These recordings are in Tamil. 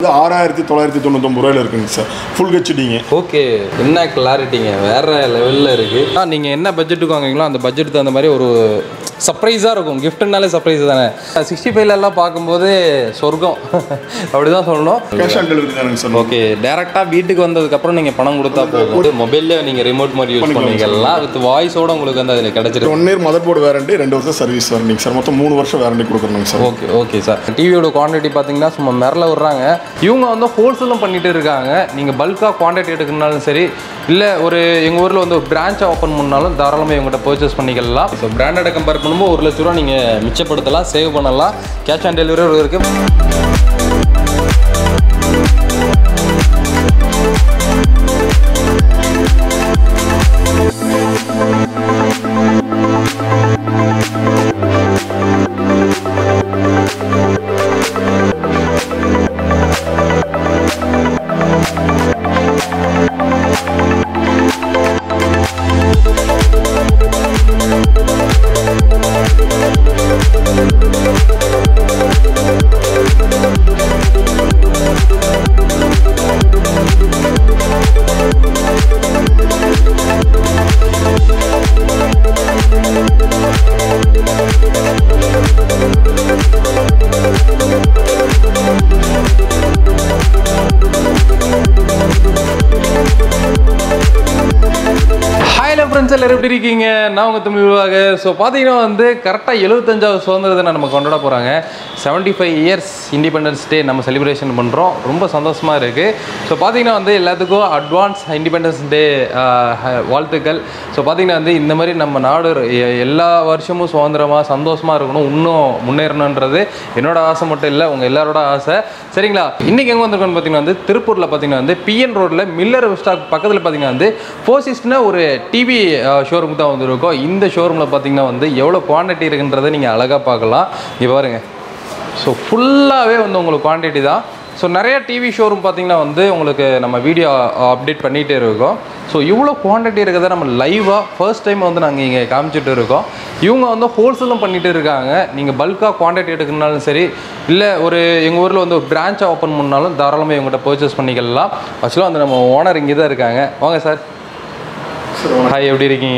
இது ஆறாயிரத்தி தொள்ளாயிரத்தி தொண்ணூத்தொம்பது ரூபாயில இருக்குங்க சார் ஃபுல் ஹெச்டிங்க ஓகே என்ன கிளாரிட்டிங்க வேற லெவலில் இருக்கு ஆ நீங்கள் என்ன பட்ஜெட்டுக்கு வாங்குறீங்களோ அந்த பட்ஜெட் தகுந்த மாதிரி ஒரு சர்ப்ரைஸாக இருக்கும் கிஃப்ட்னாலே சர்ப்ரைஸ் தானே சிக்ஸ்டி ஃபைவ்லலாம் பார்க்கும்போது சொர்க்கம் அப்படிதான் சொல்லணும் கேஷ் ஆன் டெலிவரி தானுங்க சார் ஓகே டேரெக்டாக வீட்டுக்கு வந்ததுக்கப்புறம் நீங்கள் பணம் கொடுத்தா போதும் மொபைலில் நீங்கள் ரிமோட் மாதிரி யூஸ் பண்ணிக்கலாம் வித் வாய்ஸோட உங்களுக்கு வந்து அதில் கிடச்சிருக்கு one year motherboard warranty ரெண்டு வருஷம் சர்வீஸ் வாரண்டிங்க சார் மொத்தம் மூணு வருஷம் வாரண்டி கொடுக்குறோங்க சார் ஓகே ஓகே சார் டிவியோட குவான்டிட்டி பார்த்தீங்கன்னா சும்மா மிரல விட்றாங்க இவங்க வந்து ஹோல்சேலும் பண்ணிட்டு இருக்காங்க நீங்கள் பல்காக குவான்டிட்டி எடுக்கணுனாலும் சரி இல்லை ஒரு எங்கள் ஊரில் வந்து ஒரு பிரான்ச்சை ஓப்பன் பண்ணாலும் தாராளமாக இவங்ககிட்ட பர்ச்சேஸ் பண்ணிக்கலாம் ஸோ பிராண்டடை கம்பேர் பண்ணும்போது ஒரு லட்ச ரூபா நீங்கள் மிச்சப்படுத்தலாம் சேவ் பண்ணலாம் கேஷ் ஆன் டெலிவரி இருக்குது ஹாய் ஃப்ரெண்ட்ஸ் எல்லாரும் எப்படி இருக்கீங்க நான் உங்கள் தமிழ் உருவாக ஸோ பார்த்தீங்கன்னா வந்து கரெக்டாக எழுபத்தஞ்சாவது சுதந்திர தினம் நம்ம கொண்டாட போகிறாங்க seventy five years independence day நம்ம செலிப்ரேஷன் பண்ணுறோம் ரொம்ப சந்தோஷமாக இருக்குது ஸோ பார்த்தீங்கன்னா வந்து எல்லாத்துக்கும் அட்வான்ஸ் இண்டிபெண்டன்ஸ் டே வாழ்த்துக்கள் ஸோ பார்த்தீங்கன்னா வந்து இந்த மாதிரி நம்ம நாடு எ- எல்லா வருஷமும் சுதந்திரமாக சந்தோஷமாக இருக்கணும் இன்னும் முன்னேறணுன்றது என்னோட ஆசை மட்டும் இல்லை உங்கள் எல்லாரோட ஆசை சரிங்களா இன்றைக்கி எங்கே வந்திருக்கோன்னு பார்த்தீங்கன்னா வந்து திருப்பூரில் பார்த்தீங்கன்னா வந்து பிஎன் ரோட்டில் மில்லர் ஸ்டாக் பக்கத்தில் பார்த்தீங்கன்னா வந்து ஃபோசிஸ்ட்னு ஒரு டிவி ஷோரூம் தான் வந்திருக்கோம் இந்த ஷோரூமில் பார்த்தீங்கன்னா வந்து எவ்வளோ குவான்டிட்டி இருக்குன்றதை நீங்கள் அழகாக பார்க்கலாம் இங்கே பாருங்க ஸோ ஃபுல்லாகவே வந்து உங்களுக்கு குவான்டிட்டி தான் ஸோ நிறைய டிவி ஷோரூம் பார்த்தீங்கன்னா வந்து உங்களுக்கு நம்ம வீடியோ அப்டேட் பண்ணிகிட்டே இருக்கோம் ஸோ இவ்வளோ குவான்டிட்டி இருக்கிறத நம்ம லைவாக ஃபர்ஸ்ட் டைம் வந்து நாங்கள் இங்கே காமிச்சிட்டு இருக்கோம் இவங்க வந்து ஹோல்சேலும் பண்ணிட்டு இருக்காங்க நீங்கள் பல்காக குவான்டிட்டி எடுக்கணுனாலும் சரி இல்லை ஒரு எங்கள் ஊரில் வந்து ஒரு பிரான்ச்சை ஓப்பன் பண்ணாலும் தாராளமாக இவங்ககிட்ட பர்ச்சேஸ் பண்ணிக்கலாம் ஆக்சுவலாக வந்து நம்ம ஓனர் இங்கே தான் இருக்காங்க வாங்க சார் ஹாய் எப்படி இருக்கீங்க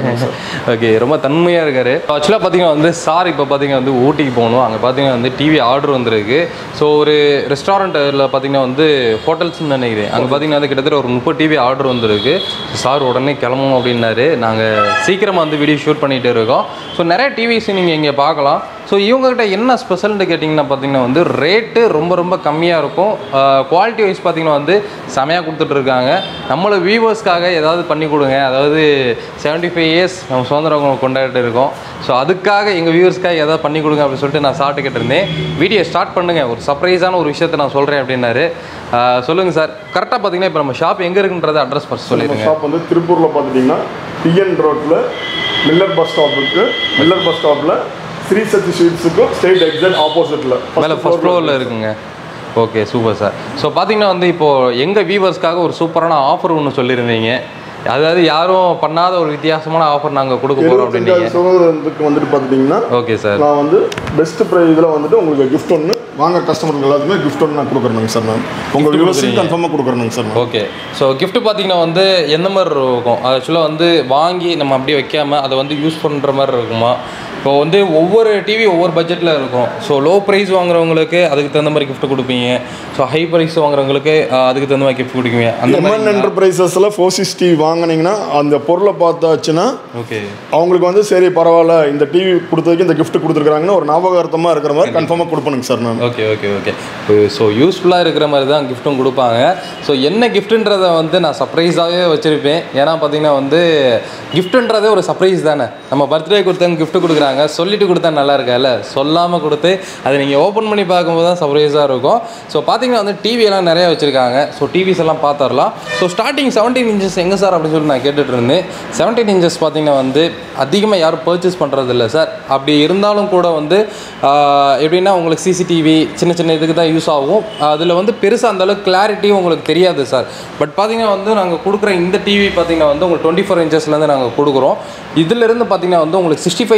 ஓகே ரொம்ப தன்மையாக இருக்காரு ஆக்சுவலாக பார்த்தீங்கன்னா வந்து சார் இப்போ பார்த்தீங்கன்னா வந்து ஊட்டிக்கு போகணும் அங்கே பார்த்தீங்கன்னா வந்து டிவி ஆர்டர் வந்திருக்கு ஸோ ஒரு ரெஸ்டாரண்ட்டில் பார்த்தீங்கன்னா வந்து ஹோட்டல்ஸ்னு நினைக்கிறேன் அங்கே பார்த்தீங்கன்னா வந்து கிட்டத்தட்ட ஒரு முப்பது டிவி ஆர்டர் வந்திருக்கு சார் உடனே கிளம்பணும் அப்படின்னாரு நாங்கள் சீக்கிரமாக வந்து வீடியோ ஷூட் பண்ணிகிட்டு இருக்கோம் ஸோ நிறைய டிவிஸ் நீங்கள் இங்கே பார்க்கலாம் ஸோ இவங்ககிட்ட என்ன ஸ்பெஷல்னு கேட்டிங்கன்னா பார்த்தீங்கன்னா வந்து ரேட்டு ரொம்ப ரொம்ப கம்மியாக இருக்கும் குவாலிட்டி வைஸ் பார்த்தீங்கன்னா வந்து செமையாக கொடுத்துட்ருக்காங்க நம்மளோட வியூவர்ஸ்க்காக ஏதாவது பண்ணி கொடுங்க அதாவது செவன்ட்டி ஃபைவ் இயர்ஸ் நம்ம சுதந்திரம் கொண்டாடிட்டு இருக்கோம் ஸோ அதுக்காக எங்கள் வியூவர்ஸ்க்காக ஏதாவது பண்ணி கொடுங்க அப்படின்னு சொல்லிட்டு நான் சாப்பிட்டு கேட்டிருந்தேன் வீடியோ ஸ்டார்ட் பண்ணுங்கள் ஒரு சர்ப்ரைஸான ஒரு விஷயத்தை நான் சொல்கிறேன் அப்படின்னாரு சொல்லுங்கள் சார் கரெக்டாக பார்த்தீங்கன்னா இப்போ நம்ம ஷாப் எங்கே இருக்குன்றத அட்ரஸ் ஃபஸ்ட் சொல்லிடுங்க ஷாப் வந்து திருப்பூரில் பார்த்துட்டிங்கன்னா டிஎன் ரோட்டில் மில்லர் பஸ் ஸ்டாப்புக்கு மில்லர் பஸ் ஸ்டாப்பில் ஸ்ரீ சக்தி ஸ்வீட்ஸுக்கும் ஸ்ட்ரெயிட் எக்ஸாக்ட் ஆப்போசிட்டில் மேலே ஃபர்ஸ்ட் ஃப்ளோரில் இருக்குங்க ஓகே சூப்பர் சார் ஸோ பார்த்தீங்கன்னா வந்து இப்போது எங்கள் வியூவர்ஸ்க்காக ஒரு சூப்பரான ஆஃபர் ஒன்று சொல்லியிருந்தீங்க அதாவது யாரும் பண்ணாத ஒரு வித்தியாசமான ஆஃபர் நாங்கள் கொடுக்க போகிறோம் அப்படின்னீங்க எழுபத்தஞ்சாவது சுதந்திரத்துக்கு வந்துட்டு பார்த்துட்டிங்கன்னா ஓகே சார் நான் வந்து பெஸ்ட் ப்ரைஸ் இதில் வந்துட்டு உங்களுக்கு கிஃப்ட் ஒன்று வாங்க கஸ்டமருக்கு எல்லாத்துக்குமே கிஃப்ட் ஒன்று நான் கொடுக்குறேங்க சார் நான் உங்கள் வியூவர்ஸுக்கு கன்ஃபார்மாக கொடுக்குறேங்க சார் நான் ஓகே ஸோ gift பார்த்தீங்கன்னா வந்து எந்த மாதிரி இருக்கும் ஆக்சுவலாக வந்து வாங்கி நம்ம அப்படியே வைக்காம அதை வந்து யூஸ் பண்ணுற மாதிரி இருக்குமா இப்போ வந்து ஒவ்வொரு டிவி ஒவ்வொரு பட்ஜெட்டில் இருக்கும் ஸோ லோ ப்ரைஸ் வாங்குறவங்களுக்கு அதுக்கு தகுந்த மாதிரி gift கொடுப்பீங்க ஸோ ஹை ப்ரைஸ் வாங்குறவங்களுக்கு அஹ், அதுக்கு தகுந்த மாதிரி gift கொடுப்பீங்க அந்த எம்என் மாதிரி என்டர்பிரைசஸில் ஃபோர் சிக்ஸ்டி வாங்கினீங்கன்னா அந்த பொருளை பார்த்தாச்சுன்னா ஓகே அவங்களுக்கு வந்து சரி பரவாயில்ல இந்த டிவி கொடுத்ததுக்கு இந்த gift கொடுத்துருக்காங்கன்னு ஒரு ஞாபகார்த்தமாக இருக்கிற மாதிரி கன்ஃபார்மாக கொடுப்பணுங்க சார் நான் ஓகே ஓகே ஓகே ஸோ யூஸ்ஃபுல்லாக இருக்கிற மாதிரி தான் கிஃப்ட்டும் கொடுப்பாங்க ஸோ என்ன கிஃப்ட்டுன்றதை வந்து நான் சர்ப்ரைஸாகவே வச்சுருப்பேன் ஏன்னா பார்த்தீங்கன்னா வந்து கிஃப்ட்டுன்றதே ஒரு சர்ப்ரைஸ் தானே நம்ம பர்த்டே கொடுத்தவங்க gift கொடுக்குறாங்க சொல்லிட்டு கொடுத்தா நல்லா இருக்கால சொல்லாமல் கொடுத்து அதை நீங்கள் ஓப்பன் பண்ணி பார்க்கும்போது தான் சர்ப்ரைஸாக இருக்கும் ஸோ பார்த்தீங்கன்னா வந்து டிவி எல்லாம் நிறைய வச்சுருக்காங்க ஸோ டிவிஸ் எல்லாம் பார்த்துடலாம் ஸோ ஸ்டார்டிங் செவன்டீன் இன்ச்சஸ் எங்கே சார் அப்படின்னு சொல்லி நான் கேட்டுட்டு இருந்தேன் செவன்டீன் இன்ச்சஸ் பார்த்தீங்கன்னா வந்து அதிகமாக யாரும் பர்ச்சேஸ் பண்ணுறது இல்லை சார் அப்படி இருந்தாலும் கூட வந்து ஆஹ், எப்படின்னா உங்களுக்கு சிசிடிவி சின்ன சின்ன இதுக்கு தான் யூஸ் ஆகும் அதில் வந்து பெருசாக அந்த அளவுக்கு கிளாரிட்டி உங்களுக்கு தெரியாது சார் பட் பார்த்தீங்கன்னா வந்து நாங்கள் கொடுக்குற இந்த டிவி பார்த்தீங்கன்னா வந்து உங்களுக்கு டுவெண்ட்டி ஃபோர் இன்ச்சஸ்லேருந்து நாங்கள் கொடுக்குறோம் இதிலிருந்து பார்த்தீங்கன்னா வந்து உங்களுக்கு சிக்ஸ்டி ஃபைவ் இன்ச்சஸ் வரைக்கும்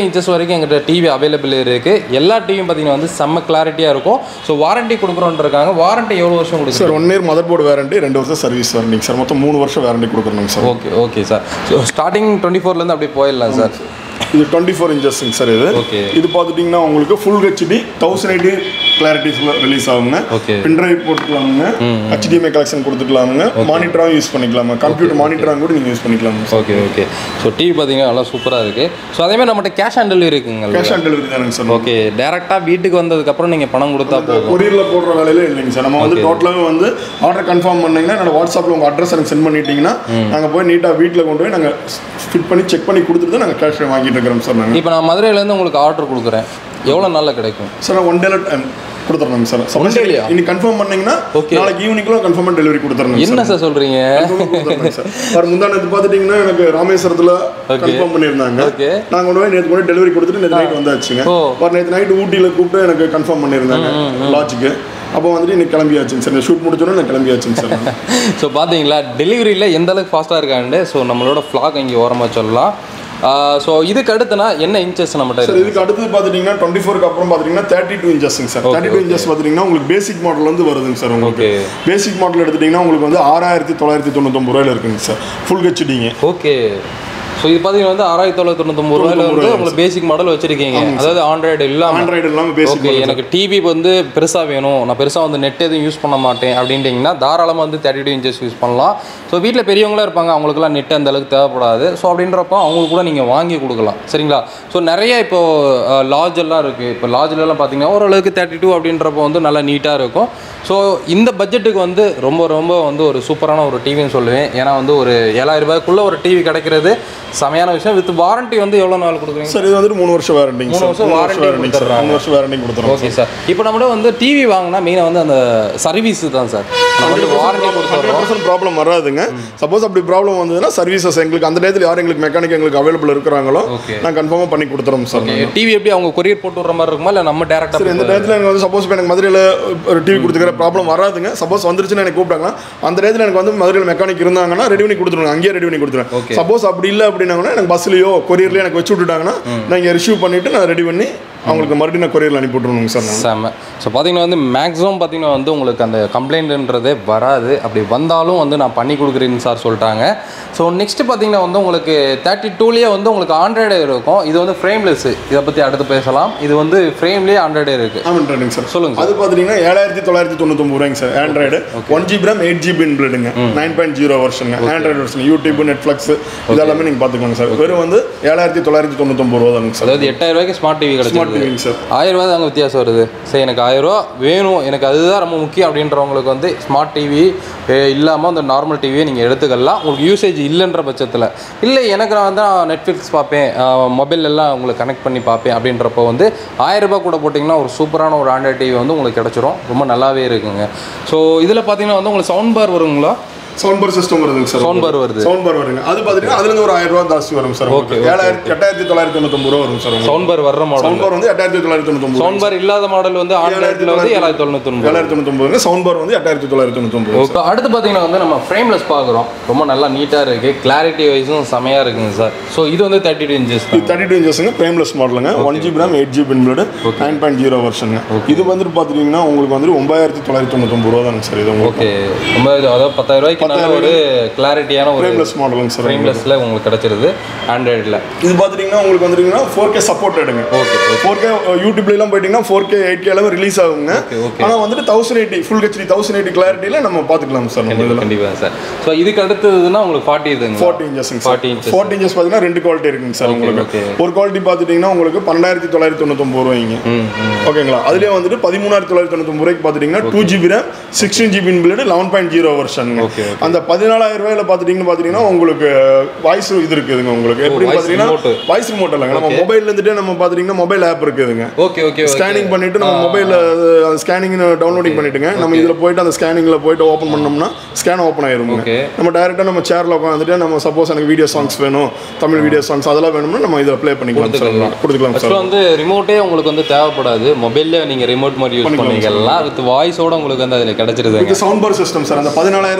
வரைக்கும் எங்கிட்ட டிவி அவைலபிள் இருக்குது எல்லா டிவியும் பார்த்தீங்கன்னா வந்து செம்ம கிளாரிட்டியாக இருக்கும் ஸோ வாரண்டி கொடுக்குறோன்றிருக்காங்க வாரண்டி எவ்வளோ வருஷம் கொடுக்குறோம் sir one year motherboard warranty ரெண்டு வருஷம் சர்வீஸ் வாரண்டிங்க சார் மொத்தம் மூணு வருஷம் வேரண்டி கொடுக்குறோங்க sir okay okay sir so starting twenty ஃபோர்லேருந்து அப்படியே போயிடலாம் சார் இது டுவெண்ட்டி ஃபோர் இன்ச்சஸ்ங்க சார் இது Okay. இது பார்த்துட்டிங்கன்னா உங்களுக்கு ஃபுல் ஹெச்டி தௌசண்ட் எயிட்டி கிளாரிட்டிஸில் ரிலீஸ் ஆகுங்க Okay. பின்ட்ரைவ் போட்டுக்கலாமுங்க ஹெச்டிஎம்ஐ கலெக்ஷன் கொடுத்துக்கலாமுங்க மானிட்டராகவும் யூஸ் பண்ணிக்கலாமா கம்ப்யூட்டர் மானிட்டராக கூட நீங்கள் யூஸ் பண்ணிக்கலாமா ஓகே ஓகே ஸோ டிவி பார்த்தீங்கன்னா நல்லா சூப்பராக இருக்குது ஸோ அதேமாதிரி நம்மகிட்ட கேஷ் ஆன் டெலிவரி இருக்குங்க கேஷ் ஆன் டெலிவரி தானுங்க சார் ஓகே டேரெக்டாக வீட்டுக்கு வந்ததுக்கப்புறம் நீங்கள் பணம் கொடுத்தா போதும் கொரியரில் போடுற வேலையில இல்லைங்க சார் நம்ம வந்து டோட்டலாகவே வந்து ஆர்டர் கன்ஃபார்ம் பண்ணீங்கன்னா என்னோட வாட்ஸ்அப்பில் உங்கள் அட்ரஸ் எனக்கு சென்ட் பண்ணிட்டீங்கன்னா நாங்கள் போய் நீட்டாக வீட்டில் கொண்டு போய் நாங்கள் ஃபிட் பண்ணி செக் பண்ணி கொடுத்துட்டு நாங்கள் கேஷ் வாங்கிட்டு இருக்கிறோம் சார் நாங்கள் இப்போ நான் மதுரையிலேருந்து உங்களுக்கு ஆர்டர் கொடுக்குறேன் எவ்வளோ நாளில் கிடைக்கும் சார் ஒன் டேல கொடுத்துறோம் சார் One day லயா? இன்னைக்கு கன்ஃபார்ம் பண்ணீங்கன்னா Okay. நாளைக்கு ஈவினிங்லாம் கன்ஃபார்ம் டெலிவரி கொடுத்துறோம் என்ன சார் சொல்கிறீங்க சார் முந்தானத்து பார்த்துட்டீங்கன்னா எனக்கு ராமேஸ்வரத்தில் கன்ஃபார்ம் பண்ணியிருந்தாங்க Okay. நாங்கள் கொண்டு போய் நேற்று கொண்டு டெலிவரி கொடுத்துட்டு நேற்று நைட் வந்தாச்சுங்க ஓ. ஒரு நேற்று நைட் ஊட்டியில் கூப்பிட்டு எனக்கு கன்ஃபார்ம் பண்ணியிருந்தாங்க லாட்ஜுக்கு அப்போ வந்துட்டு இன்னைக்கு கிளம்பியாச்சுங்க சார் ஷூட் முடிச்சோன்னே நான் கிளம்பியாச்சுங்க சார் ஸோ பார்த்தீங்களா டெலிவரியில் எந்த அளவுக்கு ஃபாஸ்ட்டாக இருக்காண்டு ஸோ நம்மளோட ஃப்ளாக் இங்கே ஓரமாக சொல்லலாம் ஸோ இதுக்கு அடுத்துனா என்ன இன்ச்சஸ் நம்மகிட்ட சார் இருக்கு இதுக்கு அடுத்தது பார்த்துட்டிங்கன்னா டுவெண்ட்டி ஃபோருக்கு அப்புறம் பார்த்தீங்கன்னா தேர்ட்டி டூ இன்ச்சஸ்ங்க சார் தேர்ட்டி டூ இன்ச்சஸ் பார்த்துட்டிங்கன்னா உங்களுக்கு பேசிக் மாடல் வந்து வருதுங்க சார் உங்களுக்கு Okay. பேசிக் மாடல் எடுத்துட்டிங்கன்னா உங்களுக்கு வந்து ஆறாயிரத்தி தொள்ளாயிரத்தி தொண்ணூத்தொம்பது ரூபாயில இருக்குங்க சார் ஃபுல் ஹெச்டிங்க ஓகே ஸோ இது பார்த்தீங்கன்னா வந்து ஆறாயிரத்தி தொள்ளாயிரத்தி தொண்ணூத்தொம்பது ரூபாயில வந்து உங்களுக்கு பேசிக் மாடல் வச்சிருக்கீங்க அதாவது ஆண்ட்ராய்டு இல்லாமல் ஆண்ட்ராய்டு இல்லாமல் பேசிக் ஓகே எனக்கு டிவி வந்து பெருசாக வேணும் நான் பெருசாக வந்து நெட் எதுவும் யூஸ் பண்ண மாட்டேன் அப்படின்ட்டிங்கன்னா தாராளமாக வந்து தேர்ட்டி டூ இன்ச்சஸ் யூஸ் பண்ணலாம் ஸோ வீட்டில் பெரியவங்களா இருப்பாங்க அவங்களுக்குலாம் நெட் அந்த அளவுக்கு தேவைப்படாது ஸோ அப்படின்றப்போ அவங்களுக்கு கூட நீங்கள் வாங்கி கொடுக்கலாம் சரிங்களா ஸோ நிறைய இப்போ லாட்ஜ் எல்லாம் இருக்குது இப்போ லாட்ஜ்லலாம் பார்த்தீங்கன்னா ஓரளவுக்கு தேர்ட்டி டூ அப்படின்றப்போ வந்து நல்லா நீட்டாக இருக்கும் ஸோ இந்த பட்ஜெட்டுக்கு வந்து ரொம்ப ரொம்ப வந்து ஒரு சூப்பரான ஒரு டிவின்னு சொல்லுவேன் ஏன்னா வந்து ஒரு ஏழாயிரம் ரூபாய்க்குள்ள ஒரு டிவி கிடைக்கிறது செமையான விஷயம் வித் வாரண்டி வந்து எவ்வளோ நாள் கொடுக்குறீங்க சார் இது வந்துட்டு மூணு வருஷம் வாரண்டிங்க மூணு சார் வருஷம் warranty வாரண்டிங்க சார் கொடுத்துட்றாங்க. மூணு வருஷம் வாரண்டி கொடுத்துறோம் ஓகே சார் இப்போ நம்மளோட வந்து டிவி வாங்கினா மெயினாக வந்து அந்த சர்வீஸ் தான் சார் நம்ம வந்து வாரண்டி ஹண்ட்ரட் கொடுத்துறோம் பர்சன்ட் ப்ராப்ளம் வராதுங்க சப்போஸ் அப்படி ப்ராப்ளம் வந்ததுன்னா சர்வீசஸ் எங்களுக்கு அந்த டயத்தில் யார் எங்களுக்கு மெக்கானிக் எங்களுக்கு அவைலபிள் இருக்கிறாங்களோ Okay. நான் கன்ஃபார்மாக பண்ணி கொடுத்துறோம் சார் டிவி எப்படி அவங்க கொரியர் போட்டு விடுற மாதிரி இருக்குமா இல்லை நம்ம சார் இந்த டேரெக்டாக டயத்தில் எனக்கு வந்து சப்போஸ் இப்போ எனக்கு மதுரையில் ஒரு டிவி கொடுத்துக்கிற ப்ராப்ளம் வராதுங்க சப்போஸ் வந்துருச்சுன்னு எனக்கு கூப்பிட்டாங்கன்னா அந்த டயத்தில் எனக்கு வந்து மதுரையில் மெக்கானிக் இருந்தாங்கன்னா ரெடி பண்ணி கொடுத்துருவாங்க அங்கேயே ரெடி பண்ணி Okay. கொடுத்துருவேன் சப்போஸ் அப்படி இல்லை அப்படின்னாங்கன்னா எனக்கு பஸ்லையோ கொரியர்லையோ எனக்கு வச்சு விட்டுட்டாங்கன்னா நான் இங்கே ரிசீவ் பண்ணிவிட்டு நான் ரெடி பண்ணி அவங்களுக்கு மறுபடியும் நான் கொரியரில் அனுப்பி விட்ருணுங்க சார் நான் செம்ம ஸோ பார்த்தீங்கன்னா வந்து மேக்ஸிமம் பார்த்தீங்கன்னா வந்து உங்களுக்கு அந்த கம்ப்ளைண்ட்ன்றதே வராது அப்படி வந்தாலும் வந்து நான் பண்ணி கொடுக்குறேன்னு சார் சொல்லிட்டாங்க ஸோ நெக்ஸ்ட் பார்த்தீங்கன்னா வந்து உங்களுக்கு தேர்ட்டி டூலேயே வந்து உங்களுக்கு ஆண்ட்ராய்டு இருக்கும் இது வந்து ஃப்ரேம்லெஸ் இதை பற்றி அடுத்து பேசலாம் இது வந்து ஃப்ரேம்லேயே ஆண்ட்ராய்டு இருக்குது ஆமாம் சார் சொல்லுங்க அது பார்த்தீங்கன்னா ஏழாயிரத்தி தொள்ளாயிரத்தி தொண்ணூத்தொம்பது ரூபாய்ங்க sir Android one GB RAM eight GB பிளடுங்க நைன் பாயிண்ட் ஜீரோ வருஷனுங்க ஆண்ட்ராய்டு வருஷன் யூடியூப் நெட்ஃப்ளிக்ஸ் இதெல்லாமே நீங்கள் பார்த்துக்கோங்க சார் வெறும் வந்து ஏழாயிரத்தி தொள்ளாயிரத்தி தொண்ணூத்தொம்பது ரூபா தானுங்க சார் அதாவது எட்டாயிரம் ரூபாய்க்கு ஸ்மார்ட் டிவி ஸ்மார்ட் கிடைச்சிருக்கு டிவிங்க சார் ஆயிரம் ரூபாய் தாங்க வித்தியாசம் வருது சரி எனக்கு ஆயிரம் ரூபா வேணும் எனக்கு அதுதான் ரொம்ப முக்கியம் அப்படின்றவங்களுக்கு வந்து ஸ்மார்ட் டிவி இல்லாமல் அந்த நார்மல் டிவியை நீங்கள் எடுத்துக்கலாம் உங்களுக்கு யூசேஜ் இல்லைன்ற பட்சத்தில் இல்லை எனக்கு நான் வந்து நெட்ஃப்ளிக்ஸ் பார்ப்பேன் மொபைல் எல்லாம் உங்களுக்கு கனெக்ட் பண்ணி பார்ப்பேன் அப்படின்றப்போ வந்து ஆயிரம் ரூபாய் கூட போட்டிங்கன்னா ஒரு சூப்பரான ஒரு ஆண்ட்ராய்ட் டிவி வந்து உங்களுக்கு கிடச்சிரும் ரொம்ப நல்லாவே இருக்குங்க ஸோ இதில் பார்த்தீங்கன்னா வந்து உங்களுக்கு சவுண்ட் பார் வருங்களா சவுண்ட் பார் சிஸ்டம் வருதுங்க சார் Sound bar வருது. சவுண்ட் பார் வருங்க அது பார்த்தீங்கன்னா அதுலேருந்து ஒரு ஆயிரம் ரூபா ஜாஸ்தி வரும் சார் Okay, okay, ஏழாயிரத்தி எட்டாயிரத்தி தொள்ளாயிரத்தி தொண்ணூத்தொம்பது ரூபா வரும் சார் சவுண்ட் பார் வர்ற மாடல் சவுண்ட் பார் வந்து எட்டாயிரத்தி தொள்ளாயிரத்தி தொண்ணூத்தொம்பது சவுண்ட் பார் இல்லாத மாடல் வந்து ஆண்ட்ராய்டில் வந்து ஏழாயிரத்தி தொண்ணூத்தொன்பது ஏழாயிரத்தி தொண்ணூத்தொம்பதுங்க சவுண்ட் பார் வந்து எட்டாயிரத்தி தொள்ளாயிரத்தி தொண்ணூத்தொம்பது இப்போ அடுத்து பார்த்தீங்கன்னா வந்து நம்ம ஃப்ரேம்லெஸ் பார்க்குறோம் ரொம்ப நல்லா நீட்டாக இருக்குது கிளாரிட்டி வைஸும் செமையாக இருக்குங்க சார் ஸோ இது வந்து தேர்ட்டி டூ இன்ச்சஸ் இது தேர்ட்டி டூ இன்ச்சஸ்ங்க ஃப்ரேம்லெஸ் மாடலுங்க one GB RAM eight GB blade nine point zero வருஷனுங்க இது வந்துட்டு பார்த்துட்டீங்கன்னா உங்களுக்கு வந்து ஒன்பதாயிரத்தி தொள்ளாயிரத்தி தொண்ணூத்தொம்பது ரூபா தாங்க சார் இது உங்களுக்கு ஓகே ரொம்ப இது அதாவது பத்தாயிரம் ரூபாய்க்கு நல்ல ஒரு கிளாரிட்டியான ஒரு ஃப்ரேம்லெஸ் மாடலுங்க சார் ஃப்ரேம்லெஸ்ல உங்களுக்கு கிடைச்சிருது ஆண்ட்ராய்டில் இது பார்த்துட்டீங்கன்னா உங்களுக்கு வந்துட்டீங்கன்னா ஃபோர் கே சப்போர்ட்டடுங்க ஓகே ஃபோர் கே யூடியூப்லாம் போயிட்டீங்கன்னா ஃபோர் கே எயிட் கே எல்லாமே ரிலீஸ் ஆகுங்க Okay, okay. ஆனால் வந்துட்டு thousand eighty full HD thousand eighty கிளாரிட்டியில் நம்ம பார்த்துக்கலாம் சார் நம்ம இதில் கண்டிப்பாக சார் ஸோ இதுக்கு அடுத்ததுன்னா உங்களுக்கு ஃபார்ட்டி இதுங்க ஃபார்ட்டி இன்ச்சஸ்ங்க 40 inches. ஃபார்ட்டி இன்ச்சஸ் பார்த்தீங்கன்னா ரெண்டு குவாலிட்டி இருக்குங்க சார் உங்களுக்கு okay. ஒரு குவாலிட்டி பார்த்துட்டீங்கன்னா உங்களுக்கு பன்னெண்டாயிரத்தி தொள்ளாயிரத்தி தொண்ணூத்தொம்பது ரூபாய்ங்க ம் ம் ஓகேங்களா அதுலேயே வந்துட்டு பதிமூணாயிரத்தி தொள்ளாயிரத்தி தொண்ணூத்தொம்பது ரூபாய்க்கு பார்த்துட்டீங்கன்னா two GB RAM sixteen GB blade eleven point zero வருஷனுங்க Okay, okay. அந்த பதினாலாயிரம் ரூபாயில பார்த்துட்டீங்கன்னு பார்த்தீங்கன்னா உங்களுக்கு வாய்ஸ் இது இருக்குதுங்க உங்களுக்கு எப்படின்னு voice பார்த்தீங்கன்னா remote. வாய்ஸ் ரிமோட் இல்லைங்க நம்ம Okay. மொபைல்ல இருந்துட்டு நம்ம பார்த்துட்டீங்கன்னா மொபைல் ஆப் இருக்குதுங்க ஓகே ஓகே ஸ்கேனிங் பண்ணிட்டு நம்ம மொபைலில் அந்த ஸ்கேனிங் டவுன்லோடிங் பண்ணிட்டுங்க நம்ம இதில் போயிட்டு அந்த ஸ்கேனிங்கில் போயிட்டு ஓப்பன் பண்ணோம்னா ஸ்கேன் ஓப்பன் ஆயிருங்க Okay. நம்ம டேரெக்டாக நம்ம சேரில் உட்காந்துட்டு நம்ம சப்போஸ் எனக்கு வீடியோ சாங்ஸ் வேணும் தமிழ் வீடியோ சாங்ஸ் அதெல்லாம் வேணும்னா நம்ம இதில் ப்ளே பண்ணிக்கலாம் சார் கொடுத்துக்கலாம் சார் ஆக்சுவலாக வந்து ரிமோட்டே உங்களுக்கு வந்து தேவைப்படாது மொபைல்ல நீங்கள் ரிமோட் மாதிரி யூஸ் பண்ணிக்கலாம் வித் வாய்ஸோட உங்களுக்கு வந்து அதில் கிடைச்சிருதுங்க இது சவுண்ட் பார் சிஸ்டம் சார் அந்த பதினாலாயிரம் பார்த்தீங்கன்னா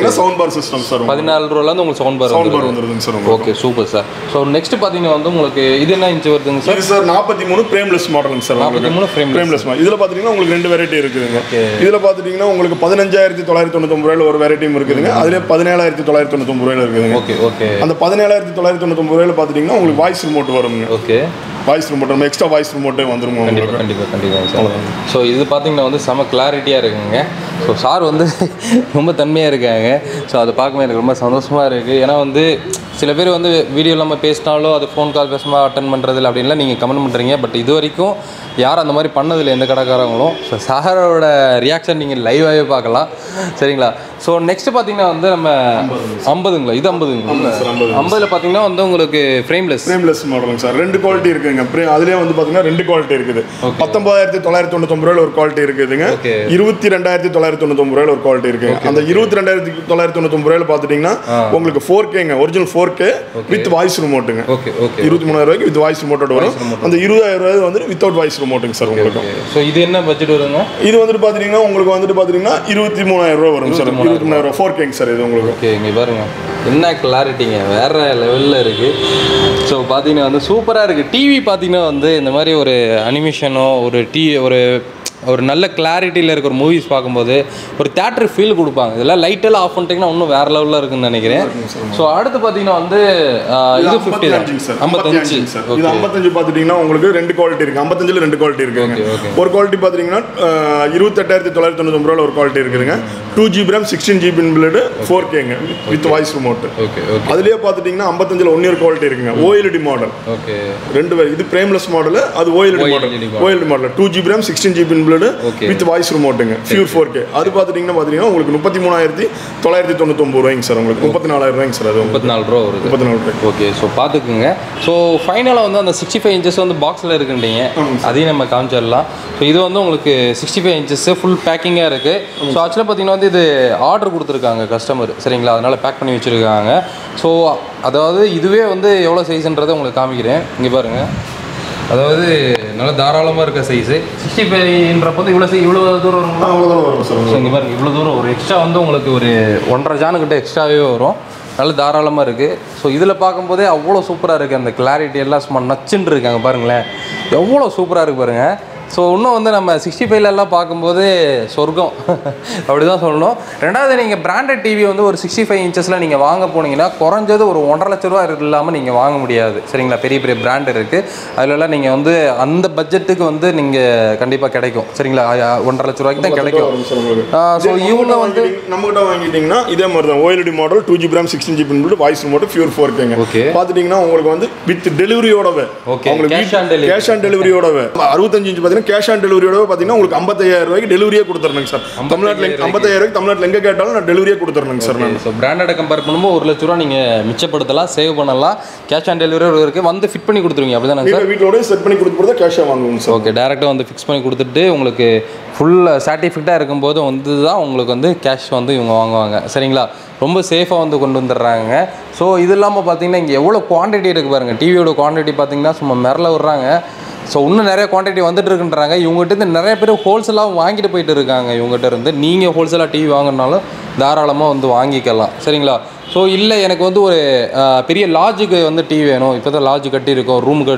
பார்த்தீங்கன்னா சவுண்ட் பார் சிஸ்டம் சார் பதினாலு ரூபாலேருந்து உங்களுக்கு சவுண்ட் பார் சவுண்ட் பார் வந்துருதுங்க சார் உங்களுக்கு okay super sir so next பார்த்தீங்கன்னா வந்து உங்களுக்கு இது என்ன இன்ச்சு வருதுங்க சார் இது சார் நாற்பத்தி மூணு பிரேம்லெஸ் மாடலுங்க சார் நாற்பத்தி மூணு ஃப்ரேம் பிரேம்லெஸ் மாடல் இதில் பார்த்துட்டீங்கன்னா உங்களுக்கு ரெண்டு வெரைட்டி இருக்குதுங்க இதில் பார்த்துட்டீங்கன்னா உங்களுக்கு பதினஞ்சாயிரத்தி தொள்ளாயிரத்தி தொண்ணூத்தொம்பது ரூபாயில ஒரு வெரைட்டியும் இருக்குதுங்க அதுலேயே பதினேழாயிரத்தி தொள்ளாயிரத்தி தொண்ணூத்தொம்பது ரூபாயில இருக்குதுங்க ஓகே ஓகே அந்த பதினேழாயிரத்தி தொள்ளாயிரத்தி தொண்ணூத்தொம்பது ரூபாயில பார்த்துட்டீங்கன்னா உங்களுக்கு வாய்ஸ் ரிமோட் வருங்க ஓகே வாய்ஸ் ரிமோட் நம்ம எக்ஸ்ட்ரா வாய்ஸ் ரிமோட்டே வந்துருங்க உங்களுக்கு கண்டிப்பாக கண்டிப்பாக கண்டிப்பாக சார் ஸோ இது பார்த்தீங்கன்னா வந்து செம கிளாரிட்டியாக இருக்குங்க ஸோ சார் வந்து ரொம்ப தன்மையாக இருக்காங்க ஸோ அதை பார்க்கும்போது எனக்கு ரொம்ப சந்தோஷமாக இருக்குது ஏன்னா வந்து சில பேர் வந்து வீடியோ இல்லாமல் பேசினாலும் அது ஃபோன் கால் பேசுமா அட்டன் பண்ணுறதில்ல அப்படின்லாம் நீங்கள் கமெண்ட் பண்ணுறீங்க பட் இது வரைக்கும் யாரும் அந்த மாதிரி பண்ணதில்லை எந்த கடைக்காரங்களும் ஸோ சாரோட ரியாக்ஷன் நீங்கள் லைவாகவே பார்க்கலாம் சரிங்களா ஸோ நெக்ஸ்ட் பார்த்தீங்கன்னா வந்து நம்ம ஐம்பதுங்களா இது ஐம்பதுங்களா சார் ஐம்பது ஐம்பதில் பார்த்தீங்கன்னா வந்து உங்களுக்கு ஃப்ரேம்லெஸ் ஃப்ரேம்லெஸ் மாடலுங்க சார் ரெண்டு குவாலிட்டி இருக்குங்க பிரே அதுலேயே வந்து பார்த்தீங்கன்னா ரெண்டு குவாலிட்டி இருக்குது பத்தொன்பதாயிரத்தி தொள்ளாயிரத்தி தொண்ணூத்தொம்பது ரூபாயில ஒரு குவாலிட்டி இருக்குதுங்க Okay. இருபத்தி ரெண்டாயிரத்தி தொள்ளாயிரத்தி தொண்ணூத்தொம்பது ரூபாயில ஒரு குவாலிட்டி இருக்குங்க அந்த இருபத்தி ரெண்டாயிரத்தி தொள்ளாயிரத்தி தொண்ணூத்தொம்பது ரூபாயில பார்த்துட்டிங்கன்னா உங்களுக்கு ஃபோர் கேங்க original four K with voice ரிமோட்டுங்க ஓகே ஓகே இருபத்தி மூணாயிரம் ரூபாய்க்கு வித் வாய்ஸ் ரிமோட்டோட வரும் அந்த இருபதாயிரம் ரூபாய் வந்து வித்தவுட் வாய்ஸ் ரிமோட்டுங்க சார் உங்களுக்கு ஸோ இது என்ன பட்ஜெட் வருங்க இது வந்துட்டு பார்த்தீங்கன்னா உங்களுக்கு வந்துட்டு பார்த்தீங்கன்னா இருபத்தி மூணாயிரம் ரூபாய் வரும் சார் இருபத்தி மூணாயிரம் ரூபாய் ஃபோர் கேங்க சார் இது உங்களுக்கு ஓகே இங்கே பாருங்க என்ன கிளாரிட்டிங்க வேற லெவலில் இருக்கு ஸோ பார்த்தீங்கன்னா வந்து சூப்பராக இருக்குது டிவி பார்த்தீங்கன்னா வந்து இந்த மாதிரி ஒரு அனிமேஷனோ ஒரு டி ஒரு ஒரு நல்ல கிளாரிட்டியில் இருக்க ஒரு மூவிஸ் பார்க்கும்போது ஒரு தேட்டர் ஃபீல் கொடுப்பாங்க இதெல்லாம் லைட்டெல்லாம் ஆஃப் பண்ணிட்டீங்கன்னா இன்னும் வேற லெவலில் இருக்குன்னு நினைக்கிறேன் ஸோ அடுத்து பார்த்தீங்கன்னா வந்து ஆஹ், இது ஃபிஃப்டி தான் சார் ஐம்பத்தஞ்சு சார் இது ஐம்பத்தஞ்சு பார்த்துட்டீங்கன்னா உங்களுக்கு ரெண்டு குவாலிட்டி இருக்கு ஐம்பத்தஞ்சுல ரெண்டு குவாலிட்டி இருக்குங்க Okay, okay. ஒரு குவாலிட்டி பார்த்தீங்கன்னா இருபத்தெட்டாயிரத்தி தொள்ளாயிரத்தி தொண்ணூத்தொம்பது ரூபாய் ஒரு குவாலிட்டி இருக்குதுங்க two GB RAM sixteen GB blade four கேங்க with voice remote okay okay அதுலயே பார்த்துட்டீங்கன்னா ஐம்பத்தஞ்சுல ஒன் இயர் குவாலிட்டி இருக்குங்க ஓஎல்டி மாடல் ஓகே ரெண்டு பேர் இது பிரேம்லெஸ் மாடல் அது OLED model OLED model. OLED model two GB RAM sixteen GB blade Okay. With voice ரிமோட்டுங்க ஃபியூர் ஃபோர் கே அது பார்த்துட்டிங்கன்னா பார்த்தீங்கன்னா உங்களுக்கு முப்பத்தி மூணாயிரத்தி தொள்ளாயிரத்தி தொண்ணூத்தொம்பது ரூபாய்ங்க சார் உங்களுக்கு முப்பத்தி நாலாயிரம் ரூபாய்ங்க சார் அது உங்களுக்கு முப்பத்தி நாலு ரூபா வருது முப்பத்தி நாலு ரூபாய் ஓகே ஸோ பார்த்துக்குங்க ஸோ ஃபைனலாக வந்து அந்த சிக்ஸ்டி ஃபைவ் இன்ச்சஸ் வந்து பாக்ஸில் இருக்குன்றீங்க அதையும் நம்ம காமிச்சிடலாம் ஸோ இது வந்து உங்களுக்கு சிக்ஸ்டி ஃபைவ் இன்ச்சஸ் ஃபுல் பேக்கிங்காக இருக்குது ஸோ ஆக்சுவலாக பார்த்தீங்கன்னா வந்து இது ஆர்டர் கொடுத்துருக்காங்க கஸ்டமர் சரிங்களா அதனால் பேக் பண்ணி வச்சுருக்காங்க ஸோ அதாவது இதுவே வந்து எவ்வளோ சைஸ்ன்றதை உங்களுக்கு காமிக்கிறேன் இங்கே பாருங்கள் அதாவது நல்லா தாராளமாக இருக்க சைஸு சிக்ஸ்டி ஃபைவ்ன்றப்போ வந்து இவ்வளோ இவ்வளோ தூரம் வருங்களா அவ்வளோதான் வரும் சார் ஸோ இங்கே பாருங்க இவ்வளோ தூரம் ஒரு எக்ஸ்ட்ரா வந்து உங்களுக்கு ஒரு ஒன்றரை ஜானுக்கிட்ட எக்ஸ்ட்ராவே வரும் நல்ல தாராளமாக இருக்குது ஸோ இதில் பார்க்கும்போதே அவ்வளோ சூப்பராக இருக்குது அந்த கிளாரிட்டி எல்லாம் சும்மா நச்சுன்னு இருக்காங்க பாருங்களேன் எவ்வளோ சூப்பராக இருக்கு பாருங்க ஸோ இன்னும் வந்து நம்ம சிக்ஸ்டி ஃபைவ்லலாம் பார்க்கும்போது சொர்க்கம் அப்படி தான் சொல்லணும் ரெண்டாவது நீங்கள் பிராண்டட் டிவி வந்து ஒரு சிக்ஸ்டி ஃபைவ் இன்ச்சஸில் நீங்கள் வாங்க போனீங்கன்னா குறைஞ்சது ஒரு ஒன்றரை லட்ச ரூபா இல்லாமல் நீங்கள் வாங்க முடியாது சரிங்களா பெரிய பெரிய பிராண்ட் இருக்குது அதிலலாம் நீங்கள் வந்து அந்த பட்ஜெட்டுக்கு வந்து நீங்கள் கண்டிப்பாக கிடைக்கும் சரிங்களா அ- ஒன்றரை லட்ச ரூபாய்க்கு தான் கிடைக்கும் வரும் சார் உங்களுக்கு ஸோ இவங்க வந்து நம்ம கிட்ட வாங்கிட்டீங்கன்னா இதே மாதிரி தான் OLED model two GB RAM sixteen GB voice remote pure four கேங்க Okay. பார்த்துட்டீங்கன்னா உங்களுக்கு வந்து வித் டெலிவரியோடவே Okay, cash on delivery. Cash on டெலிவரியோடவே அறுபத்தஞ்சு இன்ச் பார்த்தீங்கன்னா கேஷ் ஆன் டெலிவரியோட பார்த்தீங்கன்னா உங்களுக்கு ஐம்பத்தாயிரம் ரூபாய்க்கு டெலிவரியே கொடுத்துருங்க சார் தமிழ்நாட்டில் ஐம்பத்தாயிரம் ரூபாய்க்கு தமிழ்நாட்டில் எங்கே கேட்டாலும் நான் டெலிவரியே கொடுத்துருங்க சார் நான் ஸோ பிராண்டடை கம்பேர் பண்ணும்போது ஒரு லட்ச ரூபா நீங்கள் மிச்சப்படுத்தலாம் சேவ் பண்ணலாம் கேஷ் ஆன் டெலிவரி இருக்குது வந்து ஃபிட் பண்ணி கொடுத்துருவீங்க அப்படி தானே சார் வீட்டில் வீட்டோட செட் பண்ணி கொடுத்து கேஷாக வாங்குவோங்க சார் ஓகே டேரெக்டாக வந்து ஃபிக்ஸ் பண்ணி கொடுத்துட்டு உங்களுக்கு ஃபுல் சாட்டிஃபிக்டாக இருக்கும்போது வந்து தான் உங்களுக்கு வந்து கேஷ் வந்து இவங்க வாங்குவாங்க சரிங்களா ரொம்ப சேஃபாக வந்து கொண்டு வந்துடுறாங்க ஸோ இது இல்லாமல் பார்த்தீங்கன்னா இங்கே எவ்வளோ குவான்டிட்டி இருக்குது பாருங்கள் டிவியோட குவான்டிட்டி பார்த்தீங்கன்னா சும்மா மிரள விட்றாங்க ஸோ இன்னும் நிறைய குவான்டிட்டி வந்துட்டு இருக்குன்றாங்க இவங்ககிட்ட இருந்து நிறைய பேர் ஹோல்சேலாக வாங்கிட்டு போயிட்டு இருக்காங்க இவங்ககிட்ட இருந்து நீங்கள் ஹோல்சேலாக டிவி வாங்கினாலும் தாராளமாக வந்து வாங்கிக்கலாம் சரிங்களா ஸோ இல்லை எனக்கு வந்து ஒரு அஹ், பெரிய லாட்ஜுக்கு வந்து டிவி வேணும் இப்போ தான் லாட்ஜ் கட்டியிருக்கோம் ரூமுக்கு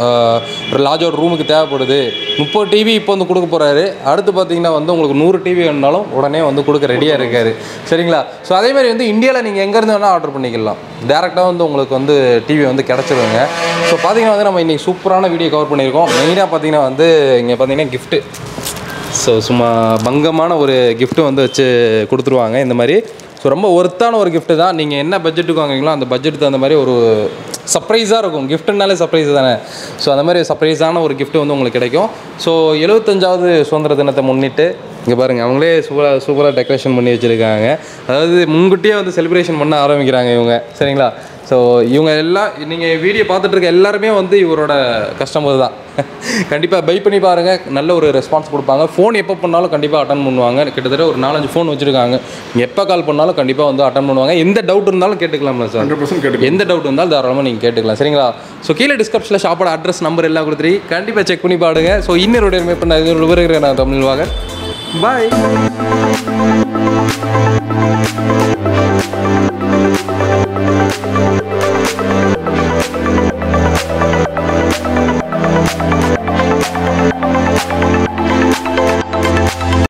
ஒரு லாட்ஜோட ரூமுக்கு தேவைப்படுது முப்பது டிவி இப்போ வந்து கொடுக்க போகிறாரு அடுத்து பார்த்தீங்கன்னா வந்து உங்களுக்கு நூறு டிவி வேணுனாலும் உடனே வந்து கொடுக்க ரெடியாக இருக்காரு சரிங்களா ஸோ அதே மாதிரி வந்து இந்தியாவில் நீங்கள் எங்கேருந்து வேணால் ஆர்டர் பண்ணிக்கலாம் டேரெக்டாக வந்து உங்களுக்கு வந்து டிவி வந்து கிடச்சிருங்க ஸோ பார்த்தீங்கன்னா வந்து நம்ம இன்றைக்கி சூப்பரான வீடியோ கவர் பண்ணியிருக்கோம் மெயினாக பார்த்தீங்கன்னா வந்து இங்கே பார்த்தீங்கன்னா கிஃப்ட்டு ஸோ சும்மா பங்கமான ஒரு gift வந்து வச்சு கொடுத்துருவாங்க இந்த மாதிரி ஸோ ரொம்ப ஒர்த்தான ஒரு gift தான் நீங்கள் என்ன பட்ஜெட்டுக்கு வாங்குறீங்களோ அந்த பட்ஜெட்டுக்கு தகுந்த மாதிரி ஒரு சர்ப்ரைஸாக இருக்கும் கிஃப்ட்னாலே சர்ப்ரைஸ் தானே ஸோ அந்த மாதிரி சர்ப்ரைஸான ஒரு gift வந்து உங்களுக்கு கிடைக்கும் ஸோ எழுபத்தஞ்சாவது சுதந்திர தினத்தை முன்னிட்டு இங்கே பாருங்கள் அவங்களே சூப்பராக சூப்பராக டெக்கரேஷன் பண்ணி வச்சுருக்காங்க அதாவது முன்கூட்டியே வந்து செலிப்ரேஷன் பண்ண ஆரம்பிக்கிறாங்க இவங்க சரிங்களா ஸோ இவங்க எல்லாம் நீங்கள் வீடியோ பார்த்துட்டு இருக்க எல்லாருமே வந்து இவரோட கஸ்டமர் தான் கண்டிப்பாக பை பண்ணி பாருங்கள் நல்ல ஒரு ரெஸ்பான்ஸ் கொடுப்பாங்க ஃபோன் எப்போ பண்ணாலும் கண்டிப்பாக அட்டன் பண்ணுவாங்க கிட்டத்தட்ட ஒரு நாலஞ்சு ஃபோன் வச்சுருக்காங்க நீங்கள் எப்போ கால் பண்ணாலும் கண்டிப்பாக வந்து அட்டன் பண்ணுவாங்க எந்த டவுட் இருந்தாலும் கேட்டுக்கலாம்ல சார் ஹண்ட்ரட் பர்சன்ட் கேட்டு எந்த டவுட் இருந்தாலும் தாராளமாக நீங்கள் கேட்டுக்கலாம் சரிங்களா ஸோ கீழே டிஸ்கிரிப்ஷனில் ஷாப்போட அட்ரஸ் நம்பர் எல்லாம் கொடுத்துரு கண்டிப்பாக செக் பண்ணி பாடுங்க ஸோ இன்னொரு விவரங்கள் நான் தமிழ் வாங்க பாய்